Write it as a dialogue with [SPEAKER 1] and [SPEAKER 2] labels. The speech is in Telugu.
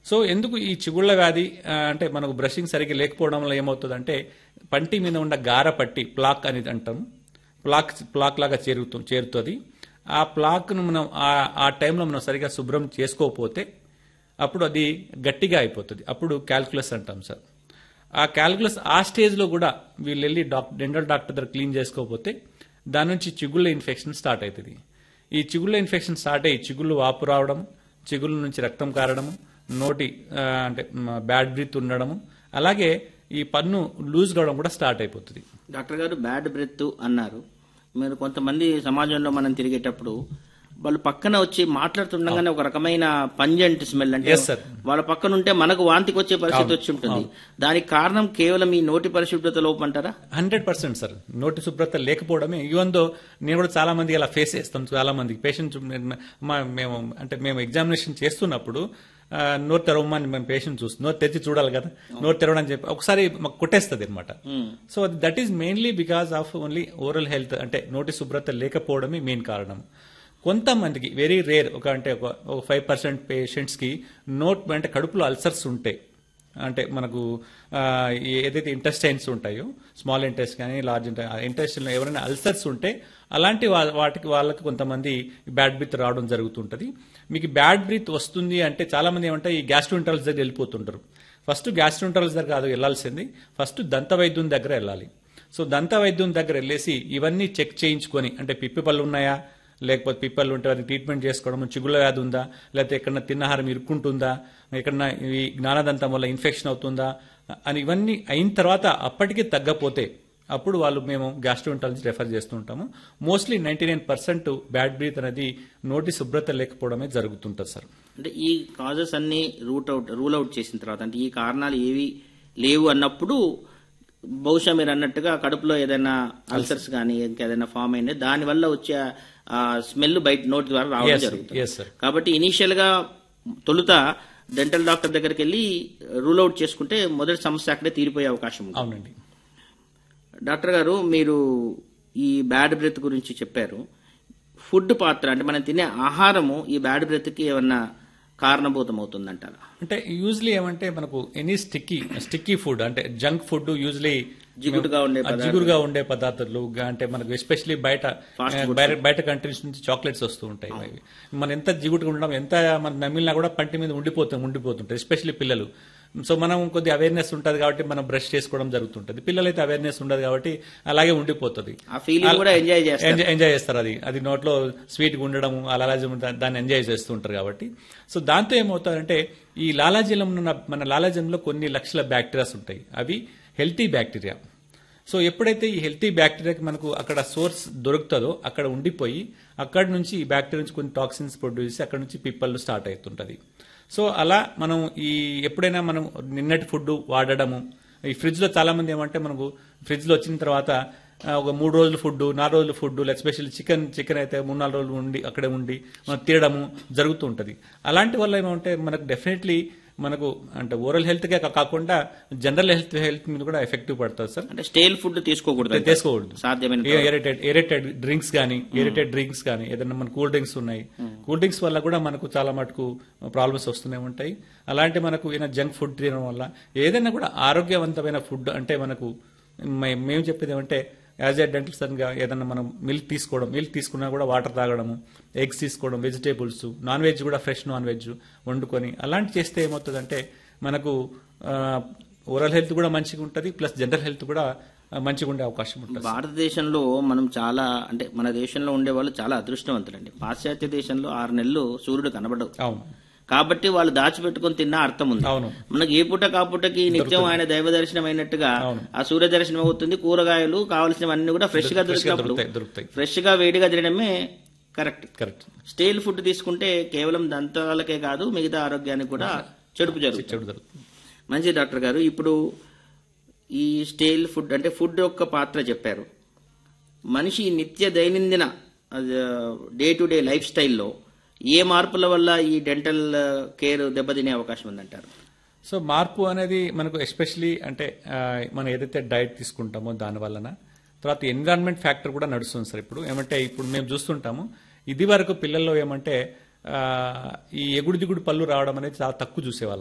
[SPEAKER 1] సో ఎందుకు ఈ చిగుళ్ళ వ్యాధి ఆ, అంటే మనకు బ్రషింగ్ సరిగ్గా లేకపోవడం వల్ల ఏమవుతుందంటే పంటి మీద ఉన్న గార పట్టి ప్లాక్ అనేది అంటాం ప్లాక్ ప్లాక్ లాగా చేరుతూ చేరుతుంది ఆ ప్లాక్ను మనం ఆ- ఆ టైంలో మనం సరిగా శుభ్రం చేసుకోకపోతే అప్పుడు అది గట్టిగా అయిపోతుంది అప్పుడు క్యాల్కులస్ అంటాం సార్ ఆ క్యాల్కులస్ ఆ స్టేజ్లో కూడా వీళ్ళు వెళ్ళి డాక్టర్ డెంటల్ డాక్టర్ దగ్గర క్లీన్ చేసుకోకపోతే దాని నుంచి చిగుళ్ళ ఇన్ఫెక్షన్ స్టార్ట్ అవుతుంది ఈ చిగుళ్ళ ఇన్ఫెక్షన్ స్టార్ట్ అయ్యి చిగుళ్ళు వాపు రావడం చిగుళ్ళ నుంచి రక్తం కారడము నోటి ఆ, అంటే బ్యాడ్ బ్రీత్ ఉండడము అలాగే ఈ పన్ను లూజ్ కావడం కూడా స్టార్ట్ అయిపోతుంది
[SPEAKER 2] డాక్టర్ గారు బ్యాడ్ బ్రెత్ అన్నారు మీరు కొంతమంది సమాజంలో మనం తిరిగేటప్పుడు వాళ్ళు పక్కన వచ్చి మాట్లాడుతుండగానే ఒక రకమైన పంజెంట్ స్మెల్ అంటే
[SPEAKER 1] Yes, sir.
[SPEAKER 2] వాళ్ళ పక్కన ఉంటే మనకు వాంతికి వచ్చే పరిస్థితి వచ్చి ఉంటుంది దానికి కారణం కేవలం ఈ నోటి పరిశుభ్రత లోపం అంటారా
[SPEAKER 1] హండ్రెడ్ పర్సెంట్ సార్ నోటి శుభ్రత లేకపోవడమే ఈవెన్ దో నేను కూడా చాలా మంది అలా ఫేస్ చేస్తాం చాలా మంది పేషెంట్స్ మేము అంటే మేము ఎగ్జామినేషన్ చేస్తున్నప్పుడు ఆ, నోరు తెరవమని మేము పేషెంట్ చూస్తాం నోరు తెరిచి చూడాలి కదా నోరు తెరవడం చెప్పి ఒకసారి మాకు కొట్టేస్తుంది అనమాట so that is mainly because of only oral health అంటే నోటి శుభ్రత లేకపోవడమే మెయిన్ కారణం కొంతమందికి వెరీ రేర్ ఒక అంటే ఒక ఫైవ్ పర్సెంట్ పేషెంట్స్కి నోట్ అంటే కడుపులో అల్సర్స్ ఉంటాయి అంటే మనకు ఆ, ఈ ఏదైతే ఇంటెస్టైన్స్ ఉంటాయో స్మాల్ ఇంటెస్ట్ కానీ లార్జ్ ఇంటెస్టైన్ ఎవరైనా అల్సర్స్ ఉంటే అలాంటి వా- వాటికి వాళ్ళకి కొంతమంది బ్యాడ్ బ్రీత్ రావడం జరుగుతుంటది మీకు బ్యాడ్ బ్రీత్ వస్తుంది అంటే చాలా మంది ఏమంటే ఈ గ్యాస్ట్రోంటరల్స్ దగ్గర వెళ్ళిపోతుంటారు ఫస్ట్ గ్యాస్ట్రోంటరల్స్ దగ్గర కాదు వెళ్ళాల్సింది ఫస్ట్ దంత వైద్యుని దగ్గర వెళ్ళాలి సో దంత వైద్యుని దగ్గర వెళ్ళేసి ఇవన్నీ చెక్ చేయించుకొని అంటే పిప్పి పళ్ళు ఉన్నాయా లేకపోతే పిప్పలు ఉంటే వారికి ట్రీట్మెంట్ చేసుకోవడం చిగుళ్ళ వ్యాధి ఉందా లేకపోతే ఎక్కడన్నా తిన్నాహారం ఇరుక్కుంటుందా ఎక్కడన్నా ఈ జ్ఞానదంతం వల్ల ఇన్ఫెక్షన్ అవుతుందా అని ఇవన్నీ అయిన తర్వాత అప్పటికి తగ్గపోతే అప్పుడు వాళ్ళు మేము గ్యాస్ట్రోంటాలజీ రెఫర్ చేస్తూ ఉంటాము mostly ninety nine percent bad breath అనేది నోటి శుభ్రత లేకపోవడమే జరుగుతుంటుంది సార్
[SPEAKER 2] అంటే ఈ కాజెస్ అన్ని రూట్ అవుట్ రూల్ అవుట్ చేసిన తర్వాత అంటే ఈ కారణాలు ఏవి లేవు అన్నప్పుడు బహుశా మీరు అన్నట్టుగా కడుపులో ఏదైనా అల్సర్స్ కానీ ఇంకేదైనా ఫామ్ అయింది దాని వల్ల వచ్చే స్మెల్ బయట నోటి ద్వారా రావడం
[SPEAKER 1] Yes,
[SPEAKER 2] జరుగుతుంది
[SPEAKER 1] yes, sir.
[SPEAKER 2] కాబట్టి ఇనీషియల్ గా తొలుత డెంటల్ డాక్టర్ దగ్గరికి వెళ్ళి రూల్ అవుట్ చేసుకుంటే మొదటి సమస్య అక్కడే తీరిపోయే అవకాశం ఉంది
[SPEAKER 1] అవునండి
[SPEAKER 2] డాక్టర్ గారు మీరు ఈ బ్యాడ్ బ్రెత్ గురించి చెప్పారు ఫుడ్ పాత్ర అంటే మనం తినే ఆహారము ఈ బ్యాడ్ బ్రెత్ కి ఏమన్నా కారణభూతం అవుతుందంటారా
[SPEAKER 1] అంటే యూజువలీ ఏమంటే మనకు ఎనీ స్టిక్కీ స్టిక్కీ ఫుడ్ అంటే జంక్ ఫుడ్ యూజువలీ
[SPEAKER 2] జిగుటుగా ఉండే
[SPEAKER 1] జిగురుగా ఉండే పదార్థాలు గా- అంటే మనకు ఎస్పెషల్లీ బయట బయట- బయట కంట్రీస్ నుంచి చాక్లెట్స్ వస్తూ ఉంటాయి అవి మనం ఎంత జిగుటుగా ఉండడం ఎంత మనం నమిలినా కూడా పంటి మీద ఉండిపోతాం ఉండిపోతుంటాయి ఎస్పెషల్లీ పిల్లలు సో మనం కొద్ది అవేర్నెస్ ఉంటుంది కాబట్టి మనం బ్రష్ చేసుకోవడం జరుగుతుంటుంది పిల్లలైతే అవేర్నెస్ ఉండదు కాబట్టి అలాగే ఉండిపోతుంది
[SPEAKER 2] ఆ ఫీలింగ్ కూడా ఎంజాయ్ చేస్తారు
[SPEAKER 1] ఎంజాయ్ ఎంజాయ్ చేస్తారు అది అది నోట్లో స్వీట్గా ఉండడం ఆ లాలాజలం దా- దాన్ని ఎంజాయ్ చేస్తూ ఉంటారు కాబట్టి సో దాంతో ఏమవుతారంటే ఈ లాలాజలం ఉన్న మన లాలాజలంలో కొన్ని లక్షల బ్యాక్టీరియాస్ ఉంటాయి అవి హెల్తీ బ్యాక్టీరియా సో ఎప్పుడైతే ఈ హెల్తీ బ్యాక్టీరియాకి మనకు అక్కడ సోర్స్ దొరుకుతుందో అక్కడ ఉండిపోయి అక్కడ నుంచి ఈ బ్యాక్టీరియా నుంచి కొన్ని టాక్సిన్స్ ప్రొడ్యూస్ చేసి అక్కడ నుంచి పిప్పళ్ళు స్టార్ట్ అవుతుంటది సో అలా మనం ఈ ఎప్పుడైనా మనం నిన్నటి ఫుడ్ వాడడము ఈ ఫ్రిడ్జ్ లో చాలా మంది ఏమంటే మనకు ఫ్రిడ్జ్ లో వచ్చిన తర్వాత ఆ, ఒక మూడు రోజులు ఫుడ్ నాలుగు రోజులు ఫుడ్ ఎస్పెషల్లీ చికెన్ చికెన్ అయితే మూడు నాలుగు రోజులు ఉండి అక్కడే ఉండి మనం తినడము జరుగుతూ ఉంటుంది అలాంటి వల్ల ఏమంటే మనకు డెఫినెట్లీ మనకు అంటే ఓరల్ హెల్త్ కే కాకుండా జనరల్ హెల్త్ హెల్త్ మీద కూడా ఎఫెక్టివ్ పడుతుంది సార్
[SPEAKER 2] అంటే స్టేల్ ఫుడ్ తీసుకోకూడదు అంటారు.
[SPEAKER 1] తీసుకోకూడదు
[SPEAKER 2] సాధ్యమైన
[SPEAKER 1] ఏరేటెడ్ ఏరేటెడ్ డ్రింక్స్ కానీ ఏరేటెడ్ డ్రింక్స్ కానీ ఏదైనా మన కూల్ డ్రింక్స్ ఉన్నాయి కూల్ డ్రింక్స్ వల్ల కూడా మనకు చాలా మటుకు ప్రాబ్లమ్స్ వస్తూనే ఉంటాయి అలాంటి మనకు ఏదైనా జంక్ ఫుడ్ తినడం వల్ల ఏదైనా కూడా ఆరోగ్యవంతమైన ఫుడ్ అంటే మనకు మే- మేము చెప్పేది ఏమంటే యాజ్ ఏ డెంటల్ సన్గా ఏదైనా మనం మిల్క్ తీసుకోవడం మిల్క్ తీసుకున్నా కూడా వాటర్ తాగడము ఎగ్స్ తీసుకోవడం వెజిటేబుల్స్ నాన్ వెజ్ కూడా ఫ్రెష్ నాన్ వెజ్ వండుకొని అలాంటి చేస్తే ఏమవుతుందంటే మనకు ఓరల్ హెల్త్ కూడా మంచిగా ఉంటుంది ప్లస్ జనరల్ హెల్త్ కూడా ఆ, మంచిగా ఉండే అవకాశం ఉంటుంది
[SPEAKER 2] భారతదేశంలో మనం చాలా అంటే మన దేశంలో ఉండే వాళ్ళు చాలా అదృష్టవంతులండి పాశ్చాత్య దేశంలో ఆరు నెలలు సూర్యుడు కనబడవు
[SPEAKER 1] అవును
[SPEAKER 2] కాబట్టి వాళ్ళు దాచిపెట్టుకొని తిన్న అర్థం ఉంది
[SPEAKER 1] అవును
[SPEAKER 2] మనకి ఏ పూట కాపుటకి నిత్యం ఆయన దైవ దర్శనం అయినట్టుగా
[SPEAKER 1] అవును.
[SPEAKER 2] ఆ సూర్య దర్శనం అవుతుంది కూరగాయలు కావాల్సినవన్నీ కూడా ఫ్రెష్ గా
[SPEAKER 1] ఫ్రెష్గా
[SPEAKER 2] దొరికినప్పుడు
[SPEAKER 1] దొరుకుతాయి దొరుకుతాయి
[SPEAKER 2] ఫ్రెష్ గా వేడిగా తినడమే కరెక్ట్
[SPEAKER 1] కరెక్ట్
[SPEAKER 2] స్టేల్ ఫుడ్ తీసుకుంటే కేవలం దంతాలకే కాదు మిగతా ఆరోగ్యానికి కూడా చెడుపు జరుగుతుంది
[SPEAKER 1] చెడు జరుగుతుంది
[SPEAKER 2] మంచి డాక్టర్ గారు ఇప్పుడు ఈ స్టేల్ ఫుడ్ అంటే ఫుడ్ యొక్క పాత్ర చెప్పారు మనిషి నిత్య దైనందిన డే టు డే లైఫ్ స్టైల్లో ఏ మార్పుల వల్ల ఈ డెంటల్ కేర్ దెబ్బతినే అవకాశం ఉందంటారు
[SPEAKER 1] సో మార్పు అనేది మనకు ఎస్పెషలీ అంటే ఆ, మనం ఏదైతే డైట్ తీసుకుంటామో దాని వలన తర్వాత ఎన్విరాన్మెంట్ ఫ్యాక్టర్ కూడా నడుస్తుంది సార్ ఇప్పుడు ఏమంటే ఇప్పుడు మేము చూస్తుంటాము ఇది వరకు పిల్లల్లో ఏమంటే ఆ, ఈ ఎగుడు దిగుడు పళ్ళు రావడం అనేది చాలా తక్కువ చూసేవాళ్ళం